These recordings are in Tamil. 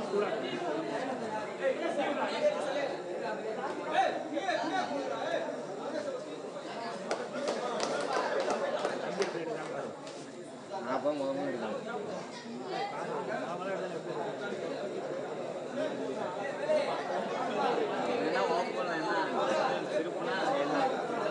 நான் போய் முதல்ல எடுக்கணும் என்ன ஓப்பன் என்ன திருப்பினா என்ன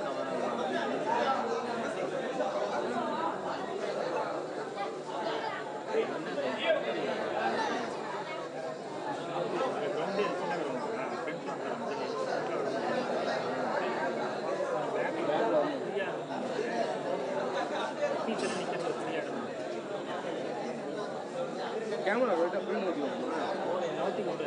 கேமரா போயிட்டு அப்படின்னு வச்சுக்கோமா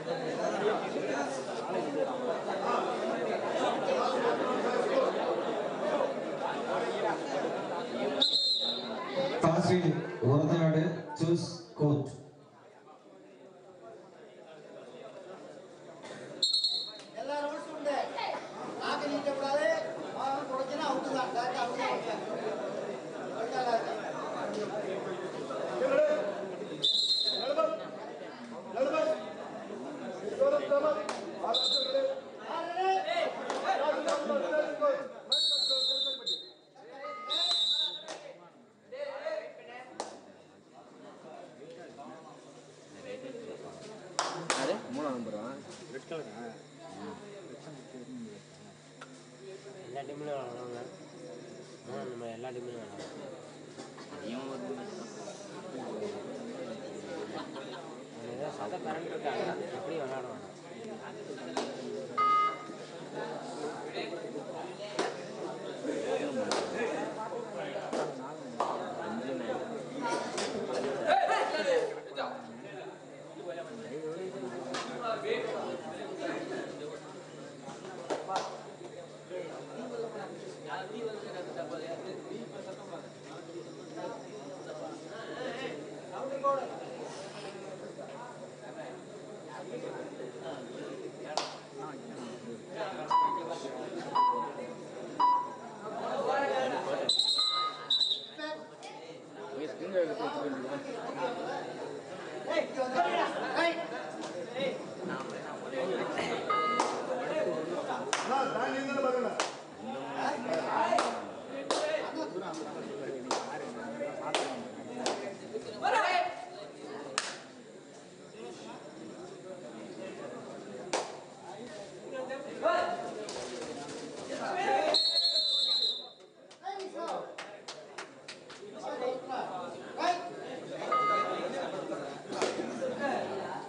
Fast reading. Varadanaடு choose coach. எல்லா ரவுண்ட்ஸும் உண்டு நாக்கு நீட்டக்கூடாது அவன் தொடச்சினா அவுட்டு தான் டேரக்ட் அவுட் தான் யாரு மூணாம் நம்பரா எல்லா டீம்லையும் விளாடுவாங்க ஆனால் நம்ம எல்லா டீம்லையும் விளாடுவோம் இவன் ஒரு ஏதோ சத கரண்ட் இருக்காங்க எப்படி விளாடுவாங்க அஞ்சு நைன் போய் ஸ்கிரீன் எடுத்து வச்சுருக்கீங்களா Right.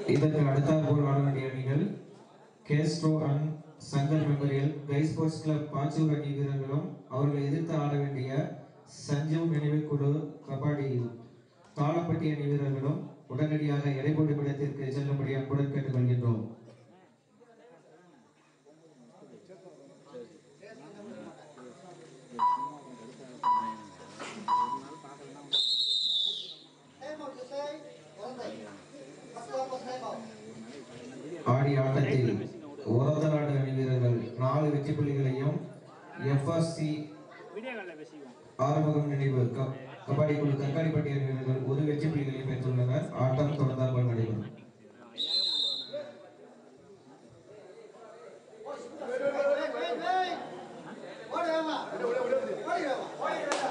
இதற்கு அடுத்தாற்போல் ஆட வேண்டிய அணிகள் கேஸ்ட்ரோ அண்ட் சங்கர் மெமோரியல் கை ஸ்போர்ட்ஸ் கிளப் பாச்சூர் அணி வீரர்களும் அவர்களை எதிர்த்து ஆட வேண்டிய சஞ்சீவ் நினைவு குழு கபாடி தாளப்பட்டி அணி வீரர்களும் உடனடியாக எடைபோடு படத்திற்கு செல்லும்படி அன்புடன் கேட்டுக்கொள்கின்றோம் டைம் அவுட் திசை குழந்தை ஃபர்ஸ்ட் ஓவர் டைம் அவுட் ஆடிய ஆட்டத்தில் ஒரதநாடு அணி வீரர்கள் நாலு வெற்றி புள்ளிகளையும் எஃப்எஸ்சி ஆறுமுகம் நினைவு க- கபடி குழு தக்காளிப்பட்டி அணி வீரர்கள் ஒரு வெற்றி புள்ளிகளையும் பெற்றுள்ளனர் ஆட்டம் தொடர்ந்தாமல் நடைபெறும் வெயிட் வெயிட் வெயிட் ஓடி வாமா ஓடி வாமா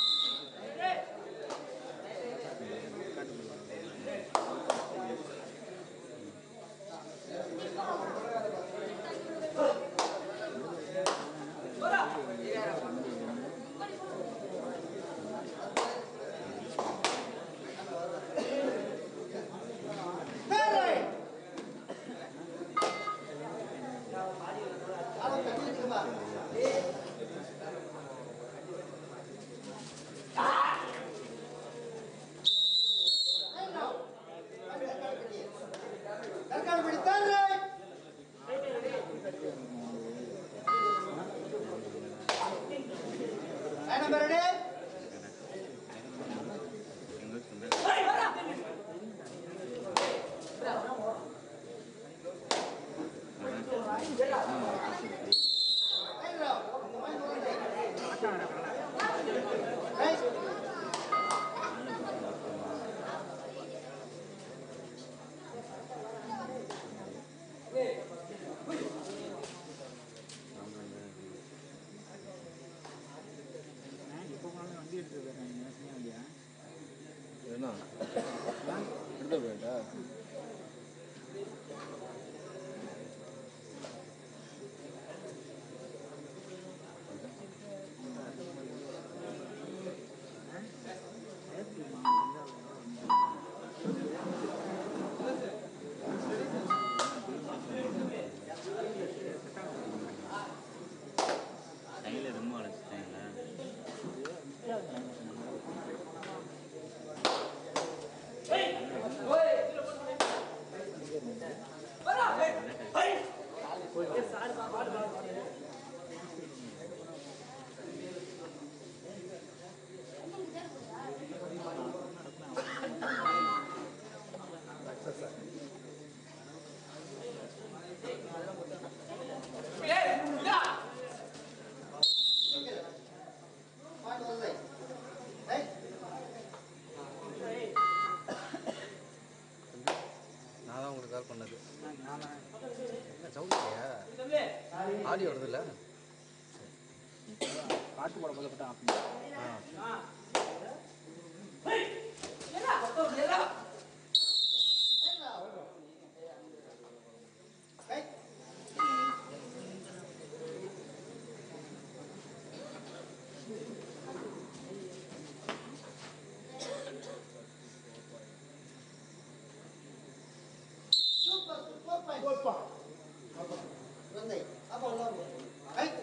Hey! ஆளை தட்டி வச்சிருப்பா. Hey, now. தற்கால் பிடி, தர்றே. Line number ready? Line now. Right. என்ன எடுத்து போயிட்டா கையில் ரொம்ப அழைச்சிட்டாங்களா Point one line. Right. நான் தான் உங்களுக்கு கால் பண்ணது என்ன சவுண்ட் இல்லையா ஆடியோ வருது இல்லை பாட்டு போட போது மட்டும் ஆஃப் ஆ Right now. Right. Super, super point. குழந்தை. அப்ப உள்ள போ. Right.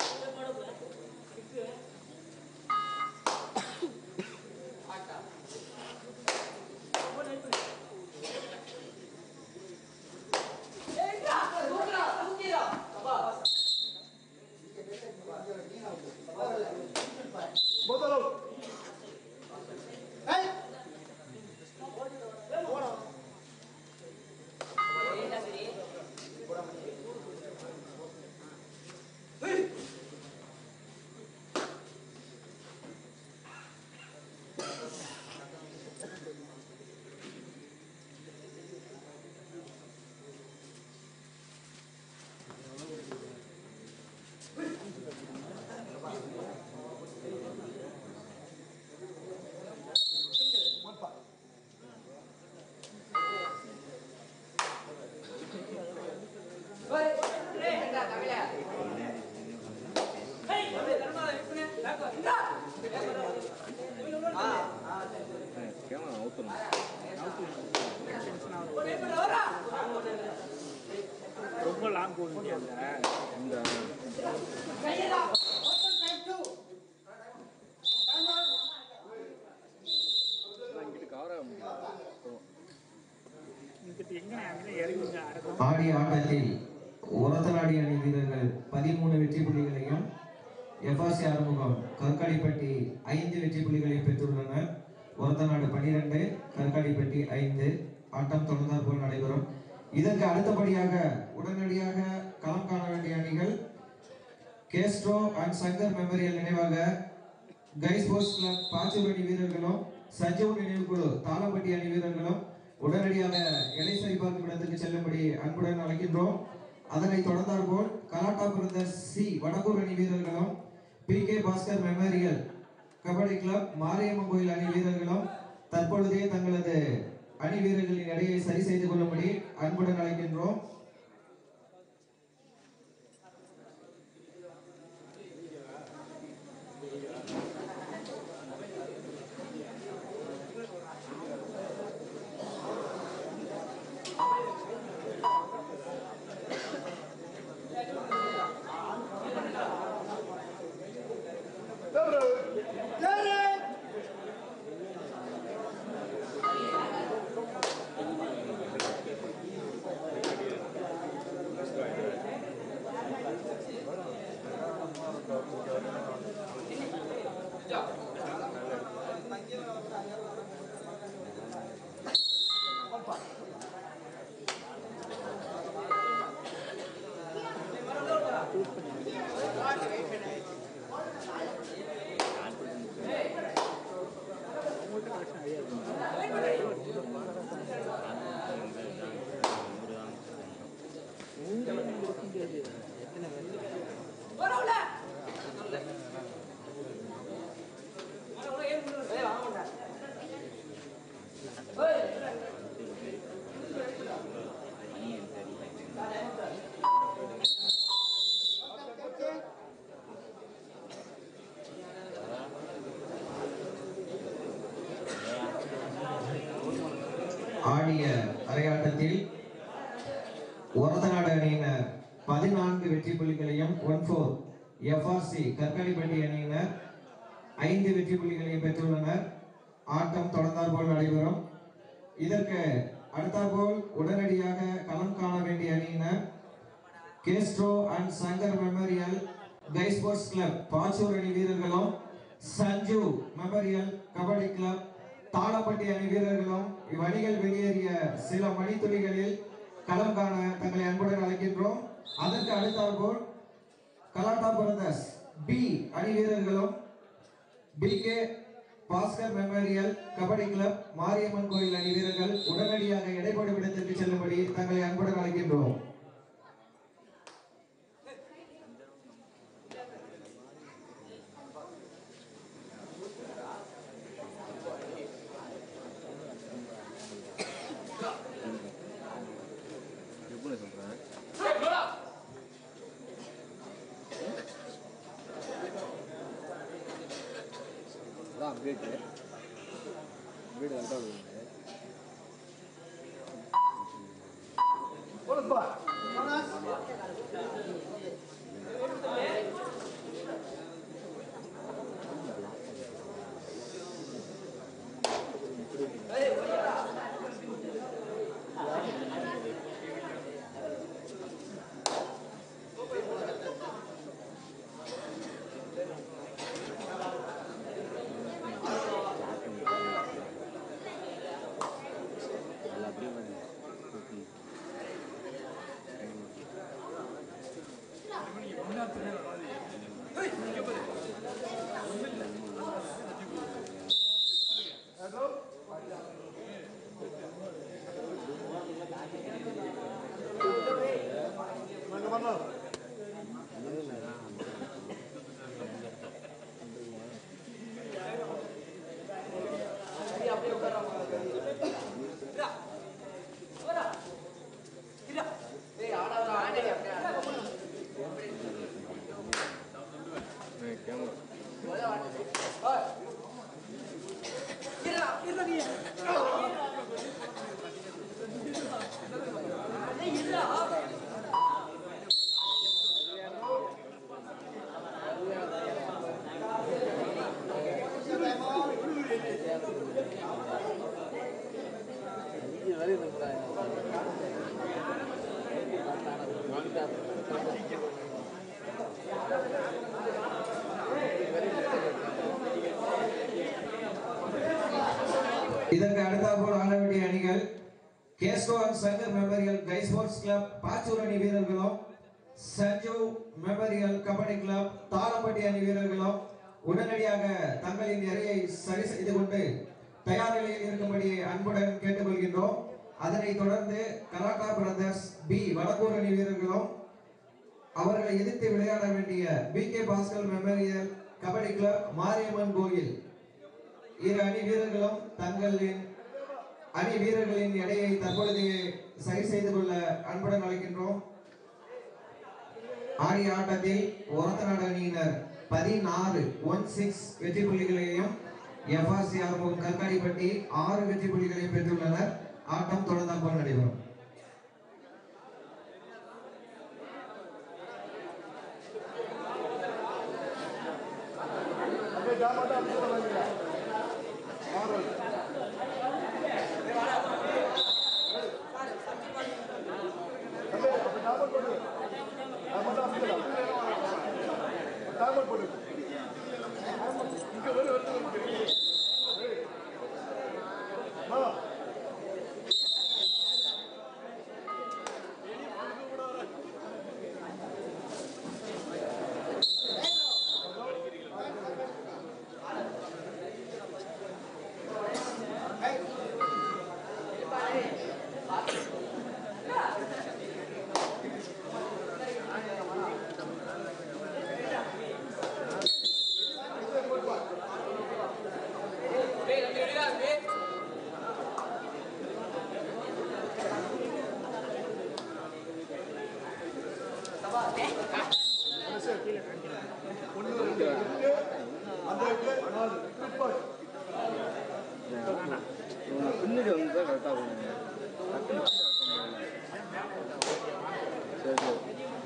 Right. போடா. இந்த கையில ஓப்பன் டைம் டூ டைம் இங்கிட்டு கவர் ஆக முடியும் இங்கிட்டு எங்க அங்கே இறங்குங்க அரசு ஆடிய ஆட்டத்தில் உரத்தலாடி அணி வீரர்கள் பதிமூணு வெற்றி புள்ளிகளையும் எஃப்ஆர்சி ஆறுமுகம் கற்காடிப்பட்டி ஐந்து வெற்றி புள்ளிகளை பெற்றுள்ளனர் ஒரத்தநாடு பனிரெண்டு கற்காடிப்பட்டி ஐந்து ஆட்டம் தொடர்ந்தார் போல் நடைபெறும் இதற்கு அடுத்தபடியாக உடனடியாக களம் காண வேண்டிய அணிகள் கேஸ்ட்ரோ அண்ட் சங்கர் மெமோரியல் நினைவாக கை ஸ்போர்ட்ஸ் கிளப் பாச்சூர் அணி வீரர்களும் சஜீவ் நினைவு குழு தாளம்பட்டி அணி வீரர்களும் உடனடியாக எடை சரிபார்க்கும் இடத்துக்கு செல்லும்படி அன்புடன் அழைக்கின்றோம் அதனைத் தொடர்ந்தார் போல் கலாட்டா பிரதர்ஸ் சி வடக்கூர் அணி வீரர்களும் P K Bhaskar memorial kabaddi club Mariamman கோயில் அணி வீரர்களும் தற்பொழுதே தங்களது அணி வீரர்களின் எடையை சரி செய்து கொள்ளும்படி அன்புடன் அழைக்கின்றோம் ஆடிய அரையாட்டத்தில் ஒரத்தநாடு அணியினர் பதினான்கு வெற்றி புள்ளிகளையும் ஒன் ஃபோர் எஃப்ஆர்சி கற்காடிப்பட்டி அணியினர் ஐந்து வெற்றி புள்ளிகளையும் பெற்றுள்ளனர் ஆட்டம் தொடர்ந்தார் போல் நடைபெறும் இதற்கு அடுத்தாற்போல் உடனடியாக களம் காண வேண்டிய அணியினர் கேஸ்ட்ரோ அண்ட் சங்கர் மெமோரியல் கை ஸ்போர்ட்ஸ் கிளப் பாச்சூர் அணி வீரர்களும் சஞ்சு மெமோரியல் கபடி கிளப் தாளப்பட்டி அணி வீரர்களும் இவ்வணிகள் வெளியேறிய சில மணித்துளிகளில் களம் காண தங்களை அன்புடன் அழைக்கின்றோம் அதற்கு அடுத்தாற்போல் கலாட்டா பிரதர்ஸ் பி அணி வீரர்களும் P K Bhaskar memorial kabaddi club Mariamman கோயில் அணி வீரர்கள் உடனடியாக இடைப்படும் இடத்திற்கு செல்லும்படி தங்களை அன்புடன் அழைக்கின்றோம் எப்படி சொல்கிறேன் அதான் அப்டேட்டு அப்டேட் கரெக்டாக வருது எல்லாத்தையும் இதற்கு அடுத்தாற்போல் ஆட வேண்டிய அணிகள் கேஸ்டோ அண்ட் சங்கர் மெமோரியல் கை ஸ்போர்ட்ஸ் கிளப் பாச்சூர் அணி வீரர்களும் சஞ்சு மெமோரியல் கபடி கிளப் தாளப்பட்டி அணி வீரர்களும் உடனடியாக தங்களின் எறையை சரி செய்து கொண்டு தயார் நிலையில் இருக்கும்படி அன்புடன் கேட்டுக்கொள்கின்றோம் அதனைத் தொடர்ந்து கலாட்டா பிரதர்ஸ் பி வடக்கூர் அணி வீரர்களும் அவர்களை எதிர்த்து விளையாட வேண்டிய P K Bhaskar memorial kabaddi club Mariamman கோயில் இரு அணி வீரர்களும் தங்களின் அணி வீரர்களின் எடையை தற்பொழுது சரி செய்து கொள்ள அன்புடன் அழைக்கின்றோம் ஆடிய ஆட்டத்தில் ஒரத்தநாடு அணியினர் பதினாறு ஒன் சிக்ஸ் வெற்றி புள்ளிகளையும் எஃப்ஆர்சி ஆர்வம் கற்காடிப்பட்டி ஆறு வெற்றி புள்ளிகளையும் பெற்றுள்ளனர் ஆட்டம் தொடர்ந்தால் நடைபெறும் பின்னாடி வந்து தான் கரெக்டாக போகணும் டக்குனு கீழே இறக்க முடியல. சரி சரி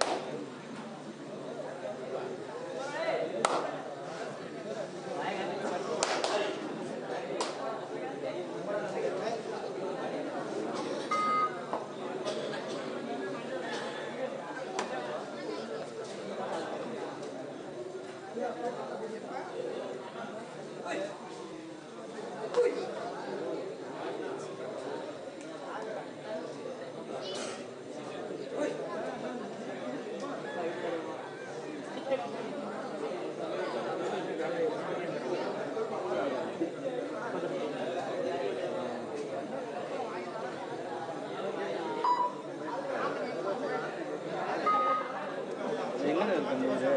எங்கே இருக்கு நீங்க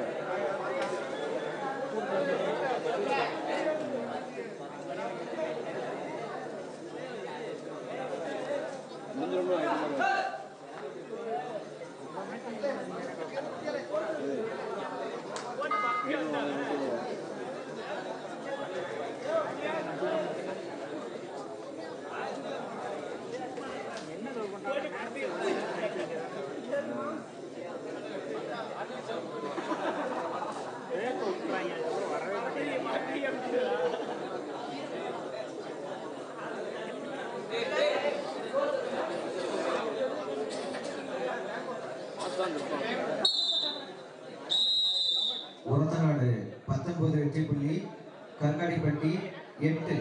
முடிஞ்சிடும் ஐநூறு ஒரத்தநாடு பத்தொன்பது வெற்றி புள்ளி கற்காடிப்பட்டி எட்டு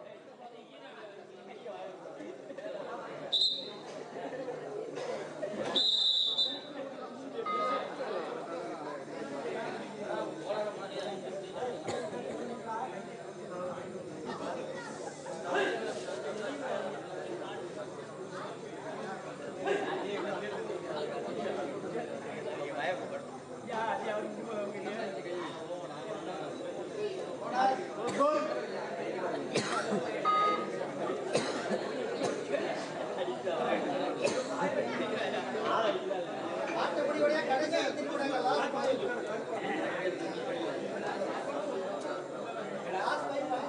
ஆட்டப்படியோடைய கடைசி திருப்பூரங்க last point last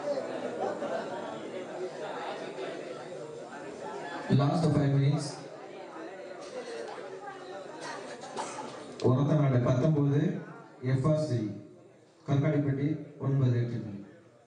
point last five minutes Orathanadu பத்தொன்பது எஃப்ஆர்சி கற்காடிப்பட்டி ஒன்பது வெற்றி புள்ளி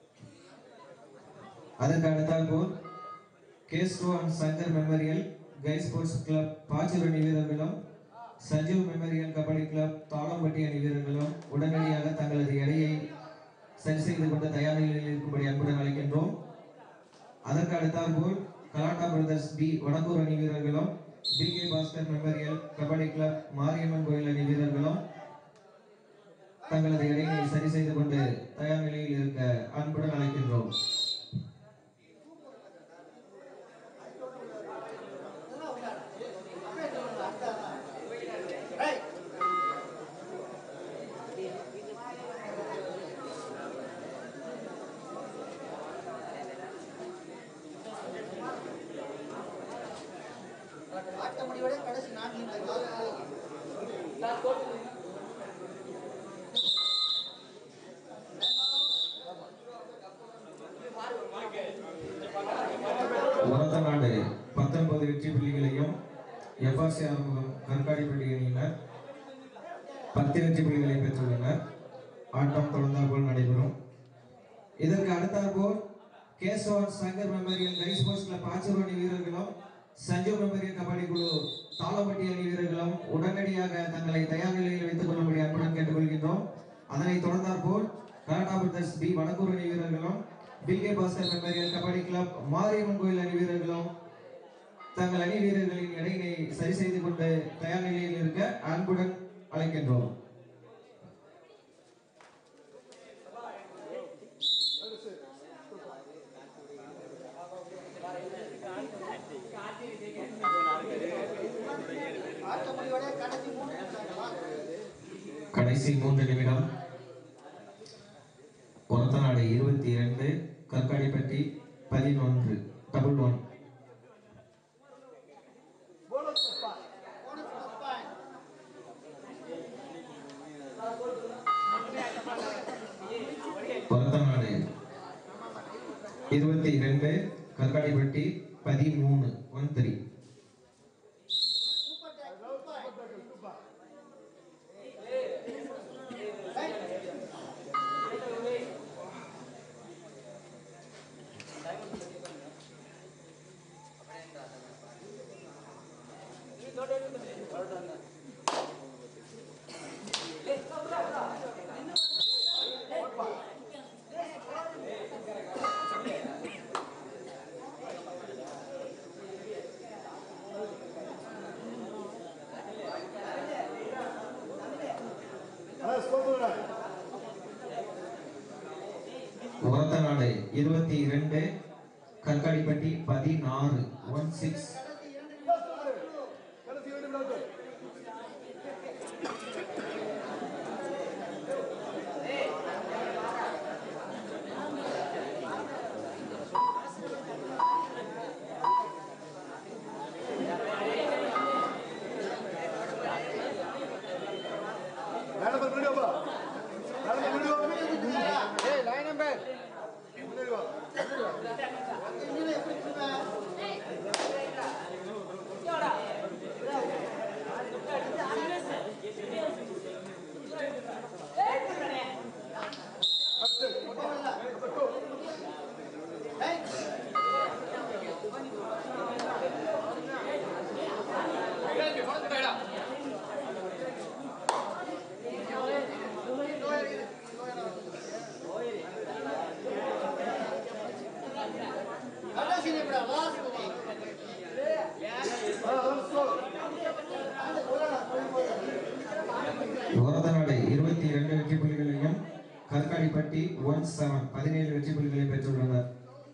அதற்கு அடுத்தால் போல் கேஸ்டோ அண்ட் சங்கர் மெமோரியல் கை ஸ்போர்ட்ஸ் கிளப் பாச்சூர் அணி வீரர்களும் சஞ்சீவ் மெமோரியல் கபடி கிளப் தாளம்பட்டி அணி வீரர்களும் உடனடியாக தங்களது எடையை சரி செய்து கொண்டு தயார் நிலையில் இருக்கும்படி அன்புடன் அழைக்கின்றோம் அதற்கு அடுத்தாற்போல் கலாட்டா பிரதர்ஸ் பி வடக்கூர் அணி வீரர்களும் P K Bhaskar memorial kabaddi club Mariamman கோயில் அணி வீரர்களும் தங்களது இடையினை சரி செய்து கொண்டு தயார் நிலையில் இருக்க அன்புடன் அழைக்கின்றோம் ரைட் ஆட்ட முடிவோட கடைசி நான்கு நிமிடங்கள் உரத்த நாடு பத்தொன்பது வெற்றி புள்ளிகளையும் எஃப்ஆர்சி ஆறுமுகம் கண்காணிப்பள்ளி அணியினர் பத்து வெற்றி புள்ளிகளை பெற்றுள்ளனர் ஆட்டம் தொடர்ந்தாற்போல் நடைபெறும் இதற்கு அடுத்தாற்போல் கேசவன் சங்கர் மெமோரியல் ரைஸ் ஸ்போர்ட்ஸ் கிளப் ஆச்சூர் அணி வீரர்களும் சஞ்சு மெமோரியல் கபடி குழு தாளம்பட்டி அணி வீரர்களும் உடனடியாக தங்களை தயார் நிலையில் வைத்துக் கொள்ளும்படி அன்புடன் கேட்டுக்கொள்கின்றோம் அதனைத் தொடர்ந்தாற்போல் கனடா பிரதர்ஸ் பி வடக்கூர் அணி வீரர்களும் P K Bhaskar memorial kabaddi club Mariamman கோயில் அணி வீரர்களும் தங்கள் அணி வீரர்களின் இடையினை சரி செய்து கொண்டு தயார் நிலையில் இருக்க அன்புடன் அழைக்கின்றோம் ஆட்ட முடிவோட கடைசி மூணு நிமிடங்களா கடைசி மூன்று நிமிடம் ஒரத்தநாடு இருபத்தி இரண்டு கற்காடிப்பட்டி பதினொன்று double one bonus plus point Orathanadu இருபத்தி இரண்டு கற்காடிப்பட்டி பதிமூணு one three super take super Orathanadu இருபத்தி இரண்டு கற்காடிப்பட்டி பதினாறு ஒன் சிக்ஸ் கடைசி இரண்டு நிமிடங்கள் மேடம் முன்னாடி வா மேடம் முன்னாடி வா ஏய் லைன் நம்பர் முன்னாடி வா இன்னும் எப்படி இருப்ப கடைசி நிமிடம் லாஸ்ட் ஒரத்தநாடு இருபத்தி இரண்டு வெற்றி புள்ளிகளையும் கற்காடிப்பட்டி ஒன் செவன் பதினேழு வெற்றி புள்ளிகளை பெற்றுள்ளனர்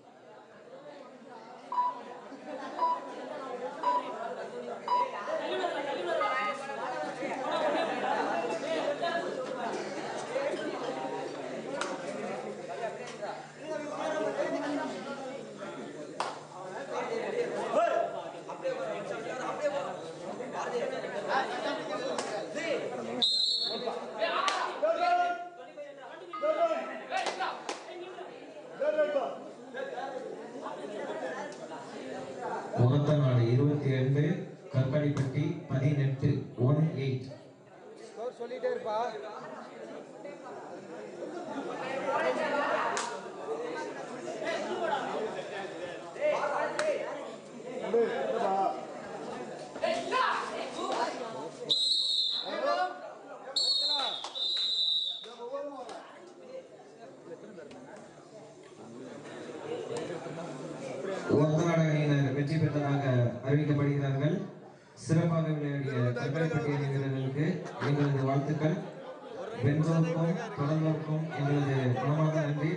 ஒரத்தநாடு இருபத்தி ரெண்டு கற்காடிப்பட்டி பதினெட்டு ஒன் எயிட் ஸ்கோர் சொல்லிட்டே இருப்பா ஒத்தநாட அணியினர் வெற்றி பெற்றதாக அறிவிக்கப்படுகிறார்கள் சிறப்பாக விளையாடிய தங்களைப்பட்டி அணி வீரர்களுக்கு எங்களது வாழ்த்துக்கள் வென்றோருக்கும் தொடர்ந்தோருக்கும் எங்களது மனமார்ந்த நன்றி